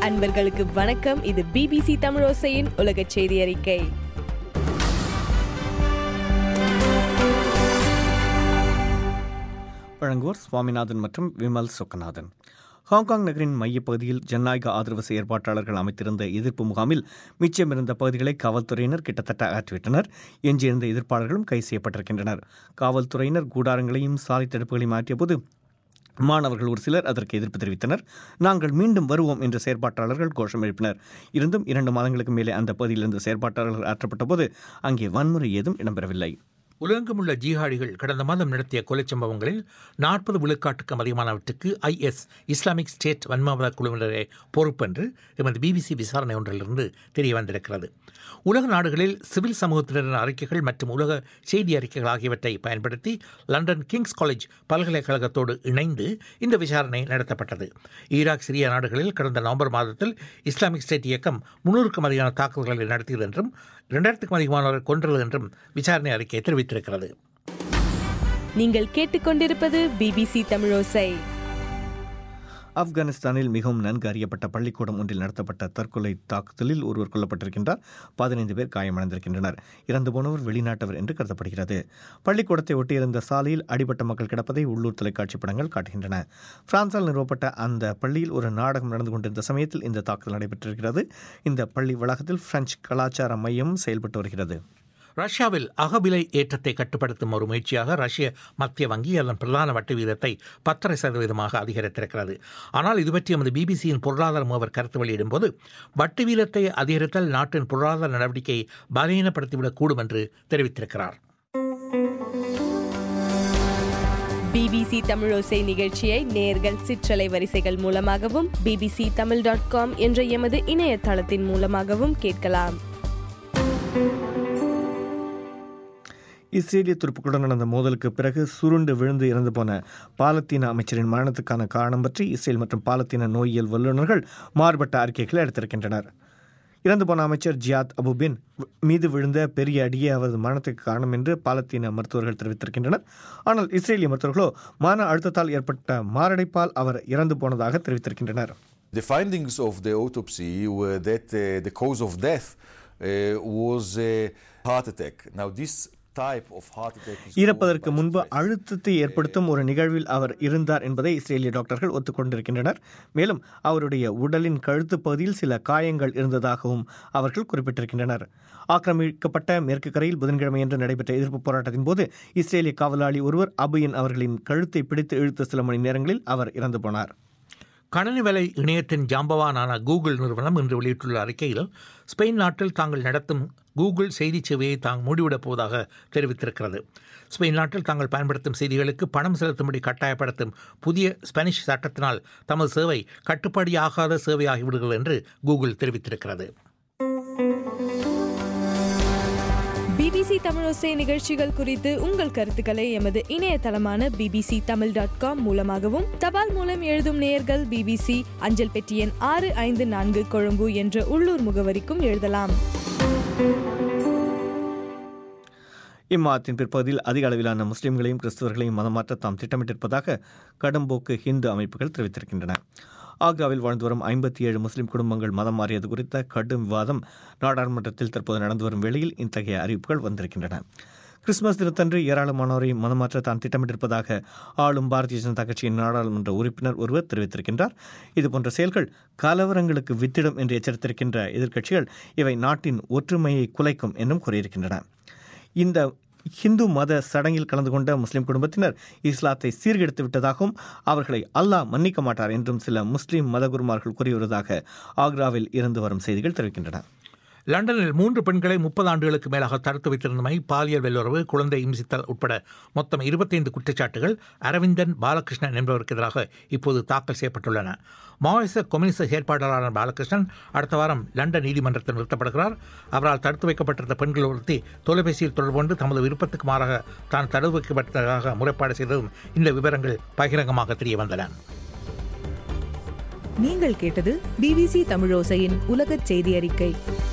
அன்பர்களுக்கு வணக்கம் இது பிபிசி தமிழோசையின் உலக செய்தி அறிக்கை வழங்குவோர் சுவாமிநாதன் மற்றும் விமல் சொக்கநாதன் ஹாங்காங் நகரின் மையப்பகுதியில் ஜனநாயக ஆதரவு செயற்பாட்டாளர்கள் அமைத்திருந்த எதிர்ப்பு முகாமில் மிச்சமிருந்த பகுதிகளை காவல்துறையினர் கிட்டத்தட்ட அகற்றிவிட்டனர் எஞ்சியிருந்த எதிர்ப்பாளர்களும் கைது செய்யப்பட்டிருக்கின்றனர் காவல்துறையினர் கூடாரங்களையும் சாலை தடுப்புகளையும் மாற்றியபோது மாணவர்கள் ஒரு சிலர் அதற்கு எதிர்ப்பு தெரிவித்தனர் நாங்கள் மீண்டும் வருவோம் என்று செயற்பாட்டாளர்கள் கோஷம் எழுப்பினர் இருந்தும் இரண்டு மாதங்களுக்கு மேலே அந்த பகுதியிலிருந்து செயற்பாட்டாளர்கள் ஆற்றப்பட்ட போது அங்கே வன்முறை ஏதும் இடம்பெறவில்லை உலகெங்குமுள்ள ஜிஹாடிகள் கடந்த மாதம் நடத்திய கொலைச் சம்பவங்களில் நாற்பது விழுக்காட்டுக்கும் அதிகமானவற்றுக்கு ஐஎஸ் இஸ்லாமிக் ஸ்டேட் வன்மவாத குழுவினரே பொறுப்பென்று எமது பிபிசி விசாரணை ஒன்றிலிருந்து தெரிய வந்திருக்கிறது உலக நாடுகளில் சிவில் சமூகத்தினரின் அறிக்கைகள் மற்றும் உலக செய்தி அறிக்கைகள் ஆகியவற்றை பயன்படுத்தி லண்டன் கிங்ஸ் காலேஜ் பல்கலைக்கழகத்தோடு இணைந்து இந்த விசாரணை நடத்தப்பட்டது ஈராக் சிரியா நாடுகளில் கடந்த நவம்பர் மாதத்தில் இஸ்லாமிக் ஸ்டேட் இயக்கம் முன்னூறுக்கும் அதிகமான தாக்குதல்களை நடத்தியது என்றும் இரண்டாயிரத்துக்கும் அதிகமானவர் கொன்றது என்றும் விசாரணை அறிக்கை தெரிவித்திருக்கிறது நீங்கள் கேட்டுக்கொண்டிருப்பது பிபிசி தமிழோசை ஆப்கானிஸ்தானில் மிகவும் நன்கு அறியப்பட்ட பள்ளிக்கூடம் ஒன்றில் நடத்தப்பட்ட தற்கொலை தாக்குதலில் ஒருவர் கொல்லப்பட்டிருக்கின்றார் பதினைந்து பேர் காயமடைந்திருக்கின்றனர் இறந்து போனவர் வெளிநாட்டவர் என்று கருதப்படுகிறது பள்ளிக்கூடத்தை ஒட்டியிருந்த சாலையில் அடிபட்ட மக்கள் கிடப்பதை உள்ளூர் தொலைக்காட்சி படங்கள் காட்டுகின்றன பிரான்சால் நிறுவப்பட்ட அந்த பள்ளியில் ஒரு நாடகம் நடந்து கொண்டிருந்த சமயத்தில் இந்த தாக்குதல் நடைபெற்றிருக்கிறது இந்த பள்ளி வளாகத்தில் பிரெஞ்சு கலாச்சார மையம் செயல்பட்டு வருகிறது ரஷ்யாவில் அகவிலை ஏற்றத்தை கட்டுப்படுத்தும் ஒரு முயற்சியாக ரஷ்ய மத்திய வங்கி அதன் பிரதான வட்டி வீதத்தை பத்தரை சதவீதமாக அதிகரித்திருக்கிறது ஆனால் இது பற்றி எமது பிபிசியின் பொருளாதார மூவர் கருத்து வெளியிடும்போது வட்டி வீதத்தை அதிகரித்தல் நாட்டின் பொருளாதார நடவடிக்கையை பலவீனப்படுத்திவிடக்கூடும் என்று தெரிவித்திருக்கிறார் பிபிசி தமிழோசை நிகழ்ச்சியை நேர்கள் சிற்றலை வரிசைகள் மூலமாகவும் பிபிசி தமிழ் டாட் காம் என்ற எமது இணையதளத்தின் மூலமாகவும் கேட்கலாம் இஸ்ரேலிய துருப்புக்களுடன் நடந்த மோதலுக்கு பிறகு சுருண்டு விழுந்து இறந்து போன பாலத்தீன அமைச்சரின் மரணத்துக்கான காரணம் பற்றி இஸ்ரேல் மற்றும் பாலத்தீன நோயியல் வல்லுநர்கள் மாறுபட்ட அறிக்கைகளை எடுத்திருக்கின்றனர் இறந்து போன அமைச்சர் ஜியாத் அபுபின் மீது விழுந்த பெரிய அடியே அவரது மரணத்துக்கு காரணம் என்று பாலத்தீன மருத்துவர்கள் தெரிவித்திருக்கின்றனர் ஆனால் இஸ்ரேலிய மருத்துவர்களோ மன அழுத்தத்தால் ஏற்பட்ட மாரடைப்பால் அவர் இறந்து போனதாக தெரிவித்திருக்கின்றனர் The findings of the autopsy were that uh, the cause of death uh, was a heart attack. Now, this type of heart attack is இறப்பதற்கு caused by முன்பு stress. அழுத்தத்தை ஏற்படுத்தும் ஒரு நிகழ்வில் அவர் இருந்தார் என்பதை இஸ்ரேலிய டாக்டர்கள் ஒத்துக்கொண்டிருக்கின்றனர் மேலும் அவருடைய உடலின் கழுத்து பகுதியில் சில காயங்கள் இருந்ததாகவும் அவர்கள் குறிப்பிட்டிருக்கின்றனர் ஆக்கிரமிக்கப்பட்ட மேற்கு கரையில் புதன்கிழமையன்று நடைபெற்ற எதிர்ப்பு போராட்டத்தின் போது இஸ்ரேலிய காவலாளி ஒருவர் அபுயின் அவர்களின் கழுத்தை பிடித்து இழுத்த சில மணி நேரங்களில் அவர் இறந்து போனார் கணனி விலை இணையத்தின் ஜாம்பவானான கூகுள் நிறுவனம் இன்று வெளியிட்டுள்ள அறிக்கையில் ஸ்பெயின் நாட்டில் தாங்கள் நடத்தும் கூகுள் செய்தி சேவையை தாங்க மூடிவிடப் போவதாக தெரிவித்திருக்கிறது ஸ்பெயின் நாட்டில் தாங்கள் பயன்படுத்தும் செய்திகளுக்கு பணம் செலுத்தும்படி கட்டாயப்படுத்தும் புதிய ஸ்பானிஷ் சட்டத்தினால் தமது சேவை கட்டுப்படியாகாத சேவையாகிவிடுகிறது என்று கூகுள் தெரிவித்திருக்கிறது பிபிசி தமிழோசை நிகழ்ச்சிகள் குறித்து உங்கள் கருத்துக்களை எமது இணையதளமான பிபிசி தமிழ் டாட் காம் மூலமாகவும் தபால் மூலம் எழுதும் நேயர்கள் பிபிசி அஞ்சல் பெட்டி எண் ஆறு ஐந்து நான்கு கொழும்பு என்ற உள்ளூர் முகவரிக்கும் எழுதலாம் இம்மாதத்தின் பிற்பகுதியில் அதிக அளவிலான முஸ்லிம்களையும் கிறிஸ்தவர்களையும் மதமாற்ற தாம் திட்டமிட்டிருப்பதாக கடும்போக்கு ஹிந்து அமைப்புகள் தெரிவித்திருக்கின்றன ஆக்ராவில் வாழ்ந்து வரும் ஐம்பத்தி ஏழு முஸ்லிம் குடும்பங்கள் மதம் மாறியது குறித்த கடும் விவாதம் நாடாளுமன்றத்தில் தற்போது நடந்து வரும் வேளையில் இத்தகைய அறிவிப்புகள் வந்திருக்கின்றன கிறிஸ்துமஸ் தினத்தன்று ஏராளமானோரை மதமாற்ற தான் திட்டமிட்டிருப்பதாக ஆளும் பாரதிய ஜனதா கட்சியின் நாடாளுமன்ற உறுப்பினர் ஒருவர் தெரிவித்திருக்கின்றார் இதுபோன்ற செயல்கள் கலவரங்களுக்கு வித்திடும் என்று எச்சரித்திருக்கின்ற எதிர்க்கட்சிகள் இவை நாட்டின் ஒற்றுமையை குலைக்கும் என்றும் கூறியிருக்கின்றன இந்த ஹிந்து மத சடங்கில் கலந்து கொண்ட முஸ்லிம் குடும்பத்தினர் இஸ்லாத்தை சீர்கெடுத்து விட்டதாகவும் அவர்களை அல்லாஹ் மன்னிக்க மாட்டார் என்றும் சில முஸ்லிம் மதகுருமார்கள் கூறி வருவதாக ஆக்ராவில் இருந்து வரும் செய்திகள் தெரிவிக்கின்றன லண்டனில் மூன்று பெண்களை முப்பது ஆண்டுகளுக்கு மேலாக தடுத்து வைத்திருந்தமை பாலியல் வெல்லுறவு குழந்தை இம்சித்தல் உட்பட மொத்தம் இருபத்தைந்து குற்றச்சாட்டுகள் அரவிந்தன் பாலகிருஷ்ணன் என்பவருக்கு எதிராக இப்போது தாக்கல் செய்யப்பட்டுள்ளன மாவோயிச கம்யூனிஸ்ட் செயற்பாட்டாளரான பாலகிருஷ்ணன் அடுத்த வாரம் லண்டன் நீதிமன்றத்தில் நிறுத்தப்படுகிறார் அவரால் தடுத்து வைக்கப்பட்டிருந்த பெண்கள் ஒருத்தி தொலைபேசியில் தொடர்பு கொண்டு தமது விருப்பத்துக்கு மாறாக தான் தடுத்து வைக்கப்பட்டதாக முறைப்பாடு செய்ததும் இந்த விவரங்கள் பகிரங்கமாக தெரிய வந்தன நீங்கள் கேட்டது பிபிசி தமிழோசையின் உலகச் செய்தி அறிக்கை